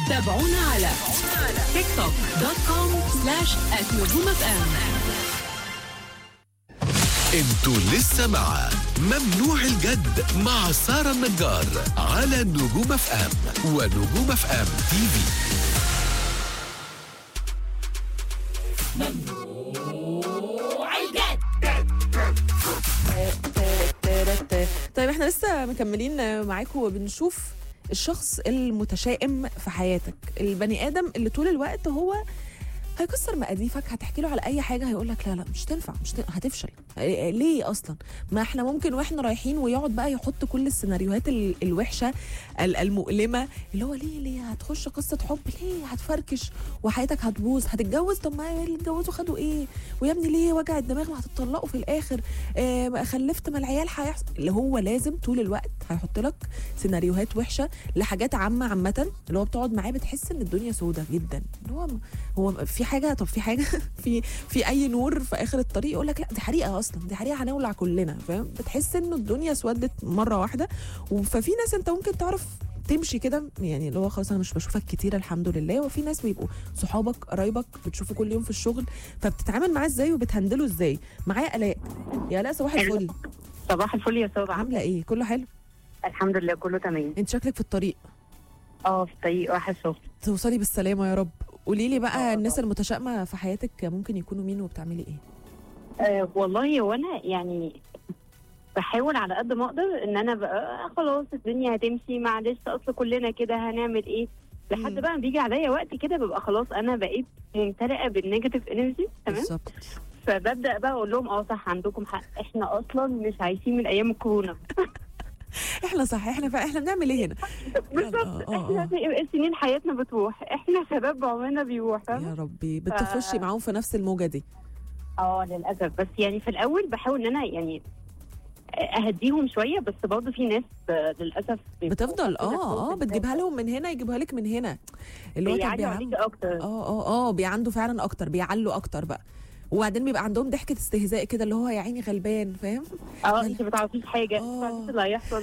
تابعونا على تيك توك دوت كوم سلاش نجوم اف ام انتوا لسه مع ممنوع الجد مع سارة النجار على نجوم اف ام ونجوم اف ام تي في طيب احنا لسه مكملين معاكم وبنشوف الشخص المتشائم في حياتك البني ادم اللي طول الوقت هو هيكسر مقاديفك هتحكي له على اي حاجه هيقول لك لا لا مش تنفع مش تنفع هتفشل إيه- ليه اصلا ما احنا ممكن واحنا رايحين ويقعد بقى يحط كل السيناريوهات ال- الوحشه ال- المؤلمه اللي هو ليه ليه هتخش قصه حب ليه هتفركش وحياتك هتبوظ هتتجوز طب ما اللي اتجوزوا خدوا ايه ويا ابني ليه وجع الدماغ وهتطلقوا في الاخر آه ما خلفت ما العيال هيحصل اللي هو لازم طول الوقت هيحط لك سيناريوهات وحشه لحاجات عامه عامه اللي هو بتقعد معاه بتحس ان الدنيا سودة جدا اللي هو هو في حاجه طب في حاجه في في اي نور في اخر الطريق يقول لك لا دي حريقه اصلا دي حريقه هنولع كلنا فاهم بتحس انه الدنيا اسودت مره واحده و- ففي ناس انت ممكن تعرف تمشي كده يعني اللي هو خلاص انا مش بشوفك كتير الحمد لله وفي ناس بيبقوا صحابك قرايبك بتشوفوا كل يوم في الشغل فبتتعامل معاه ازاي وبتهندله ازاي معايا الاء يا الاء صباح حلو. الفل صباح الفل يا صباح عامله ايه كله حلو الحمد لله كله تمام انت شكلك في الطريق اه في الطريق رايحه الشغل توصلي بالسلامه يا رب قولي لي بقى آه. الناس المتشائمه في حياتك ممكن يكونوا مين وبتعملي ايه آه والله وانا يعني بحاول على قد ما اقدر ان انا بقى آه خلاص الدنيا هتمشي معلش اصل كلنا كده هنعمل ايه لحد مم. بقى ما بيجي عليا وقت كده ببقى خلاص انا بقيت ممتلئه بالنيجاتيف انرجي تمام بالظبط فببدا بقى اقول لهم اه صح عندكم حق احنا اصلا مش عايشين من ايام الكورونا احنا صح احنا فا... احنا بنعمل ايه هنا بالظبط آه، آه، احنا سنين حياتنا بتروح احنا شباب عمرنا بيروح فاهمة؟ يا ربي بتخشي معاهم في نفس الموجه دي اه للاسف بس يعني في الاول بحاول ان انا يعني اهديهم شويه بس برضه في ناس آه، للاسف بيبقوا بتفضل كده اه اه فوق بتجيبها لهم من هنا يجيبها لك من هنا اللي هو طب بيعلوا عليك بيعم- اكتر اه اه اه بيعندوا فعلا اكتر بيعلوا اكتر بقى وبعدين بيبقى عندهم ضحكه استهزاء كده اللي هو يا عيني غلبان فاهم اه انت ما تعرفيش حاجه آه. ما تعرفيش اللي هيحصل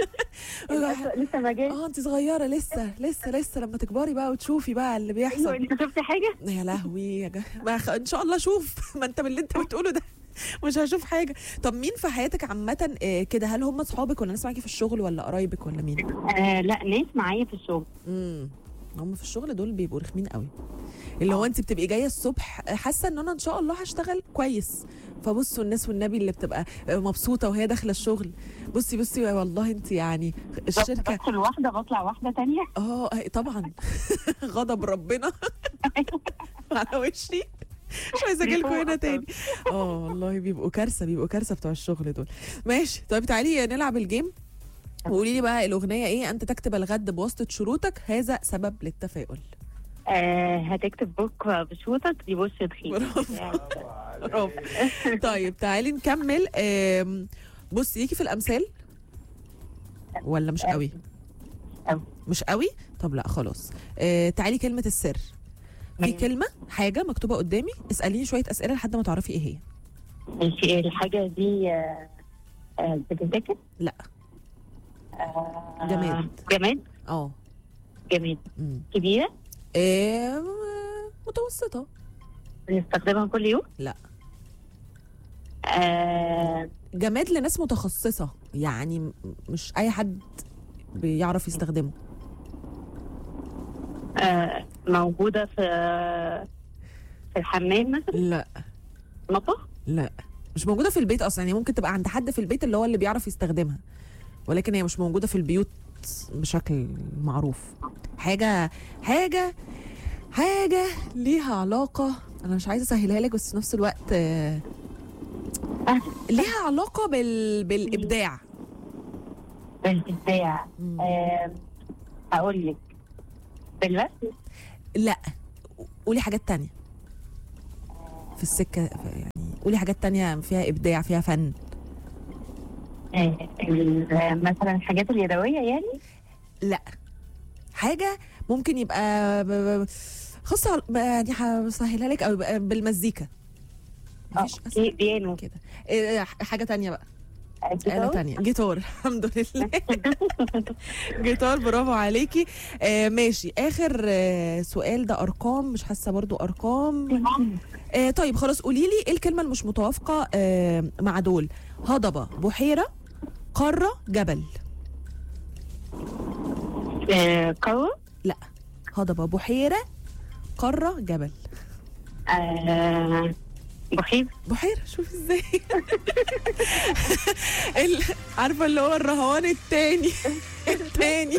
للأسف لسه ما جاش اه انت صغيره لسه لسه لسه لما تكبري بقى وتشوفي بقى اللي ايوه بيحصل انت شفتي حاجه يا لهوي يا جه... ما خ... ان شاء الله اشوف ما انت من اللي انت بتقوله ده مش هشوف حاجه طب مين في حياتك عامه آه، كده هل هم اصحابك ولا ناس معاكي في الشغل ولا قرايبك ولا مين آه لا ناس معايا في الشغل امم هم في الشغل دول بيبقوا رخمين قوي اللي هو انت بتبقي جايه الصبح حاسه ان انا ان شاء الله هشتغل كويس فبصوا الناس والنبي اللي بتبقى مبسوطه وهي داخله الشغل بصي بصي والله انت يعني الشركه بدخل واحده بطلع واحده تانية اه طبعا غضب ربنا على وشي مش عايزه اجي لكم هنا تاني اه والله بيبقوا كارثه بيبقوا كارثه بتوع الشغل دول ماشي طيب تعالي نلعب الجيم وقولي لي بقى الاغنيه ايه انت تكتب الغد بواسطه شروطك هذا سبب للتفاؤل آه هتكتب بكره بشوطك دي بوش تخيل برافو. برافو طيب تعالي نكمل آم، بصي ليكي في الامثال ولا مش قوي أوي. مش قوي طب لا خلاص آه تعالي كلمه السر في ماشي. كلمه حاجه مكتوبه قدامي اساليني شويه اسئله لحد ما تعرفي ايه هي ماشي الحاجه دي آه آه بتتذاكر لا آه جماد. جماد اه جماد مم. كبيره آه، متوسطه بنستخدمها كل يوم لا آه جماد لناس متخصصه يعني م- مش اي حد بيعرف يستخدمه آه موجودة في في الحمام مثلا لا مطبخ لا مش موجوده في البيت اصلا يعني ممكن تبقى عند حد في البيت اللي هو اللي بيعرف يستخدمها ولكن هي مش موجوده في البيوت بشكل معروف حاجه حاجه حاجه ليها علاقه انا مش عايزه اسهلها لك بس في نفس الوقت آه، ليها علاقه بال... بالابداع بالبتاع مم. آه هقول لك بالرسم لا قولي حاجات تانية في السكه يعني قولي حاجات تانية فيها ابداع فيها فن آه ال- مثلا الحاجات اليدوية يعني لا حاجه ممكن يبقى ب- ب- خاصه على- يعني هسهلها لك او يبقى بالمزيكا مفيش اوكي اسهل بيانو كده إيه، حاجه تانية بقى آلة تانية جيتار الحمد لله جيتار برافو عليكي آه ماشي اخر آه سؤال ده ارقام مش حاسه برضو ارقام آه طيب خلاص قولي لي ايه الكلمه المش متوافقه آه مع دول هضبه بحيره قاره جبل آه، قارة لا هضبه بحيره قاره جبل آه، بحير بحيره شوف ازاي ال- عارفه اللي هو الرهوان التاني التاني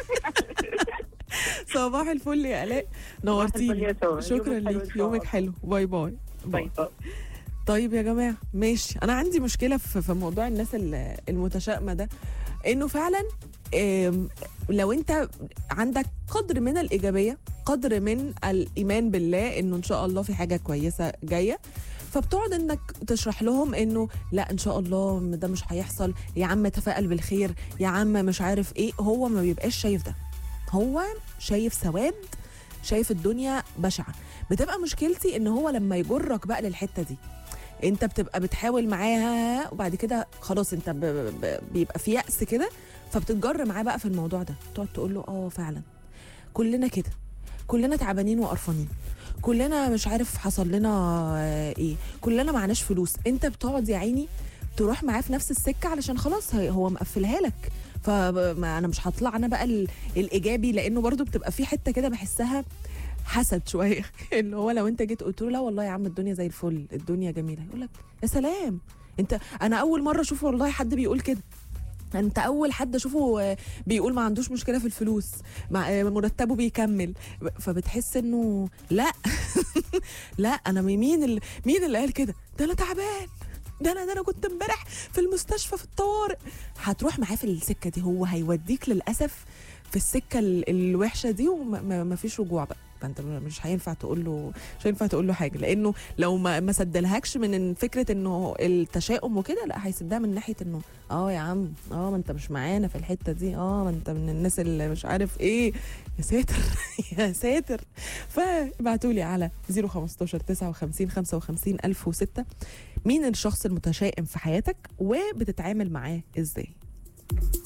صباح الفل يا الاء نورتيني يا سارة. شكرا يومك حلو إن ليك شاء يومك الله. حلو باي باي باي باي طيب يا جماعه ماشي انا عندي مشكله في في موضوع الناس ال- المتشائمه ده انه فعلا آم، لو انت عندك قدر من الايجابيه قدر من الايمان بالله انه ان شاء الله في حاجه كويسه جايه فبتقعد انك تشرح لهم انه لا ان شاء الله ده مش هيحصل يا عم تفائل بالخير يا عم مش عارف ايه هو ما بيبقاش شايف ده هو شايف سواد شايف الدنيا بشعه بتبقى مشكلتي ان هو لما يجرك بقى للحته دي انت بتبقى بتحاول معاها وبعد كده خلاص انت ب... ب... بيبقى في يأس كده فبتتجر معاه بقى في الموضوع ده تقعد تقول له اه فعلا كلنا كده كلنا تعبانين وقرفانين كلنا مش عارف حصل لنا آه، ايه كلنا معناش فلوس انت بتقعد يا عيني تروح معاه في نفس السكه علشان خلاص هي- هو مقفلها لك فانا مش هطلع انا بقى ال- الايجابي لانه برضو بتبقى في حته كده بحسها حسد شويه اللي هو لو انت جيت قلت له لا والله يا عم الدنيا زي الفل الدنيا جميله يقول لك يا سلام انت انا اول مره اشوف والله حد بيقول كده انت اول حد اشوفه آه، بيقول ما عندوش مشكله في الفلوس مع آه، مرتبه بيكمل فبتحس انه لا لا انا مين اللي مين اللي قال كده ده انا تعبان ده انا ده انا كنت امبارح في المستشفى في الطوارئ هتروح معاه في السكه دي هو هيوديك للاسف في السكه ال- الوحشه دي وما فيش رجوع بقى فانت مش هينفع تقول له مش هينفع تقول له حاجه لانه لو ما ما سدلهاكش من فكره انه التشاؤم وكده لا هيسدها من ناحيه انه اه يا عم اه ما انت مش معانا في الحته دي اه ما انت من الناس اللي مش عارف ايه يا ساتر يا ساتر فابعتوا لي على 015 59 55 1006 مين الشخص المتشائم في حياتك وبتتعامل معاه ازاي